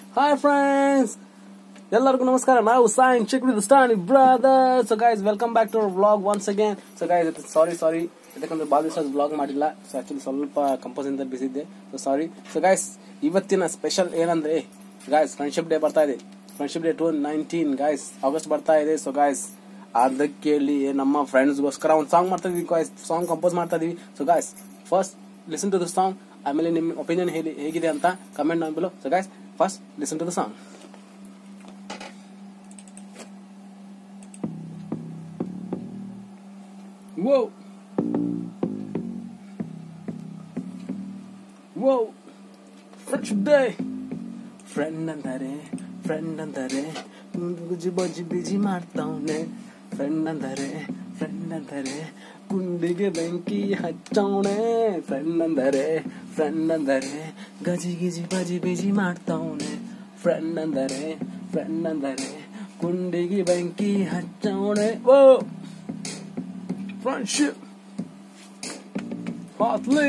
Hi friends ಎಲ್ಲರಿಗೂ ನಮಸ್ಕಾರ ನಾವು ಸಾಯನ್ ಚೆಕ್ ವಿತ್ ಸ್ಟಾನ್ brother so guys welcome back to our vlog once again so guys sorry sorry ಯಾಕಂದ್ರೆ ಭಾಳ ದಿವಸ ಬ್ಲಾಗ್ ಮಾಡಿಲ್ಲ ಸೊ ಆಕ್ಚುಲಿ ಸ್ವಲ್ಪ ಕಂಪೋಸ್ ಇಂದ ಬಿಸಿದ್ದೆ ಸೊ ಸಾರಿ ಸೊ ಗೈಸ್ ಇವತ್ತಿನ ಸ್ಪೆಷಲ್ ಏನಂದ್ರೆ ಗೈಸ್ ಫ್ರೆಂಡ್ಶಿಪ್ ಡೇ ಬರ್ತಾ ಇದೆ friendship day two nineteen guys August ಬರ್ತಾ ಇದೆ ಸೊ ಗೈಸ್ ಅದಕ್ಕೆ ನಮ್ಮ ಫ್ರೆಂಡ್ಸ್ಗೋಸ್ಕರ ಒಂದು ಸಾಂಗ್ ಮಾಡ್ತಾ ಇದೀವಿ ಗಾಯ್ಸ್ ಸಾಂಗ್ ಕಂಪೋಸ್ ಮಾಡ್ತಾ ಇದೀವಿ so guys first listen to the song ಆಮೇಲೆ ನಿಮ್ಮ ಒಪಿನಿಯನ್ ಹೇಳಿ ಹೇಗಿದೆ ಅಂತ ಕಮೆಂಟ್ ಮಾಡ್ಬಿಡು so guys first listen to the song Whoa. Whoa. Friendship day. Friend ಅಂತಾರೆ ಫ್ರೆಂಡ್ ಅಂತಾರೆ ಗುಜಿ ಬಜ್ಜಿ ಬಿಜಿ ಮಾಡ್ತಾವನೆ ಫ್ರೆಂಡ್ ಅಂತಾರೆ ಫ್ರೆಂಡ್ ಅಂತಾರೆ ಗುಂಡಿಗೆ ಬೆಂಕಿ ಹಚ್ಚವಣೆ ಫ್ರೆಂಡ್ ಅಂದರೆ ಫ್ರೆಂಡ್ ಅಂದರೆ ಗಜಿ ಗಿಜಿ ಬಜಿ ಬಿಜಿ ಮಾಡ್ತಾವನೆ ಫ್ರೆಂಡ್ ಅಂದರೆ ಫ್ರೆಂಡ್ ಅಂದರೆ ಗುಂಡಿಗೆ ಬೆಂಕಿ ಹಚ್ಚವಣೆ ಓ friendship. Hotly.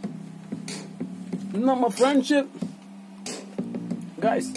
ನಮ್ಮ ಫ್ರೆಂಡ್ಶಿಪ್ ಗಾಯ್ಸ್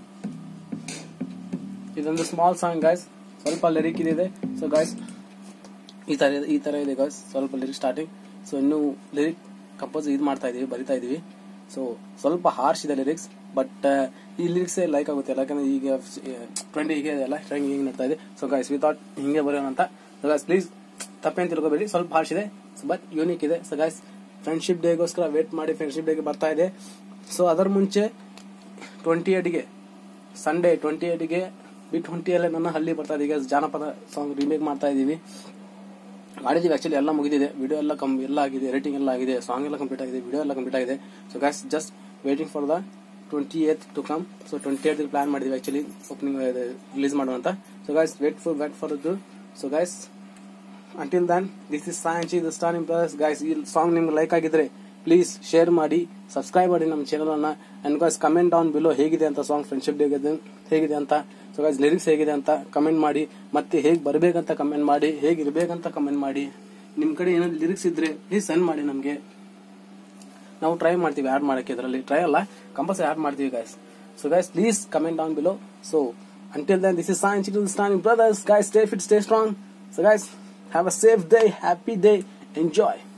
ಇದೊಂದು ಸ್ಮಾಲ್ ಸಾಂಗ್ ಗಾಯ್ಸ್ ಸ್ವಲ್ಪ ಲಿರಿಕ್ ಇದೆ ಸೊ ಗಾಯ್ಸ್ ಈ ತರ ಈ ತರ ಇದೆ ಗಾಯ್ಸ್ ಸ್ವಲ್ಪ ಲಿರಿಕ್ ಸ್ಟಾರ್ಟಿಂಗ್ ಸೊ ಇನ್ನು ಲಿರಿಕ್ ಕಂಪೋಸ್ ಇದು ಮಾಡ್ತಾ ಇದೀವಿ ಬರಿತಾ ಇದೀವಿ ಸೊ ಸ್ವಲ್ಪ ಹಾರ್ಶ್ ಇದೆ ಲಿರಿಕ್ಸ್ ಬಟ್ ಈ ಲಿರಿಕ್ಸ್ ಲೈಕ್ ಆಗುತ್ತೆ ಯಾಕಂದ್ರೆ ಈಗ ಟ್ರೆಂಡ್ ಹೀಗೆ ಇದೆ ಅಲ್ಲ ಟ್ರೆಂಡ್ ಹಿಂಗೆ ನಡ್ತಾ ಇದೆ ಸೊ ಗಾಯ್ಸ್ ವಿ ಥಾಟ್ ಹಿಂಗೆ ಬರೋಣ ಅಂತ ಸೊ ಗಾಯ್ಸ್ ಪ್ಲೀಸ್ ತಪ್ಪೇನು ತಿಳ್ಕೊಬೇಡಿ ಸ್ವಲ್ಪ ಹಾರ್ಶ್ ಇದೆ ಬಟ್ ಯೂನಿಕ್ ಇದೆ ಸೊ ಗಾಯ್ಸ್ ಫ್ರೆಂಡ್ಶಿಪ್ ಡೇಗೋಸ್ಕರ ವೇಟ್ ಮಾಡಿ ಫ್ರೆಂಡ್ಶಿಪ್ ಡೇಗೆ ಬರ್ತಾ ಇದೆ ಸೊ ಅದರ ಮುಂಚೆ ಟ್ವೆಂಟಿ ಏಟ್ಗೆ ಸಂಡೇ ಟ್ವೆಂಟಿ ಏಟ್ಗೆ ಬಿ ಟ್ವೆಂಟಿಯಲ್ಲೇ ನನ್ನ ಹಳ್ಳಿ ಬರ್ತಾ ಇದೆ ಈಗ ಜಾನಪದ ಸಾಂಗ್ ರಿಮೇಕ್ ಮಾಡ್ತಾ ಇದೀವಿ ಮಾಡಿದೀವಿ ಆಕ್ಚುಲಿ ಎಲ್ಲ ಮುಗಿದಿದೆ ವಿಡಿಯೋ ಎಲ್ಲ ಕಂ ಎಲ್ಲ ಆಗಿದೆ ರೇಟಿಂಗ್ ಎಲ್ಲ ಆಗಿದೆ ಸಾಂಗ್ ಎಲ್ಲ ಕಂಪ್ಲೀಟ್ ಆಗಿದೆ ವಿಡಿಯೋ ಎಲ್ಲ ಕಂಪ್ಲೀಟ್ ಆಗಿದೆ so guys just waiting for the twenty eighth to come so twenty eighth plan ಮಾಡಿದ್ವಿ ಆಕ್ಚುಲಿ ಓಪನಿಂಗ್ ರಿಲೀಸ್ ಮಾಡುವಂತ so guys wait for wait for ಅದು so guys until then this is ಸಾಯಂಚಿ the star impress guys ಈ song ನಿಮ್ಗೆ like ಆಗಿದ್ರೆ please share ಮಾಡಿ subscribe ಮಾಡಿ ನಮ್ಮ ಚಾನಲ್ ಅನ್ನ and guys comment down below ಹೇಗಿದೆ ಅಂತ ಸಾಂಗ್ ಫ್ರೆಂಡ್ಶಿಪ್ ಡೇ ಹೇಗಿದೆ ಅಂತ ಸೊ ಗೈಸ್ ಲಿರಿಕ್ಸ್ ಹೇಗಿದೆ ಅಂತ ಕಮೆಂಟ್ ಮಾಡಿ ಮತ್ತೆ ಹೇಗೆ ಬರ್ಬೇಕಂತ ಕಮೆಂಟ್ ಮಾಡಿ ಹೇಗಿರ್ಬೇಕಂತ ಕಮೆಂಟ್ ಮಾಡಿ ನಿಮ್ ಕಡೆ ಏನಾದ್ರು ಲಿರಿಕ್ಸ್ ಇದ್ರೆ ಪ್ಲೀಸ್ ಸೆಂಡ್ ಮಾಡಿ ನಮ್ಗೆ ನಾವು ಟ್ರೈ ಮಾಡ್ತೀವಿ ಆಡ್ ಮಾಡಕ್ಕೆ ಇದರಲ್ಲಿ ಟ್ರೈ ಅಲ್ಲ ಕಂಪಲ್ಸರಿ ಆಡ್ ಮಾಡ್ತೀವಿ guys so guys please comment down below so until then this is ಸಾಯನ್ ಚಿಟಲ್ stunning brothers guys stay fit stay strong so guys Have a safe day, happy day, enjoy.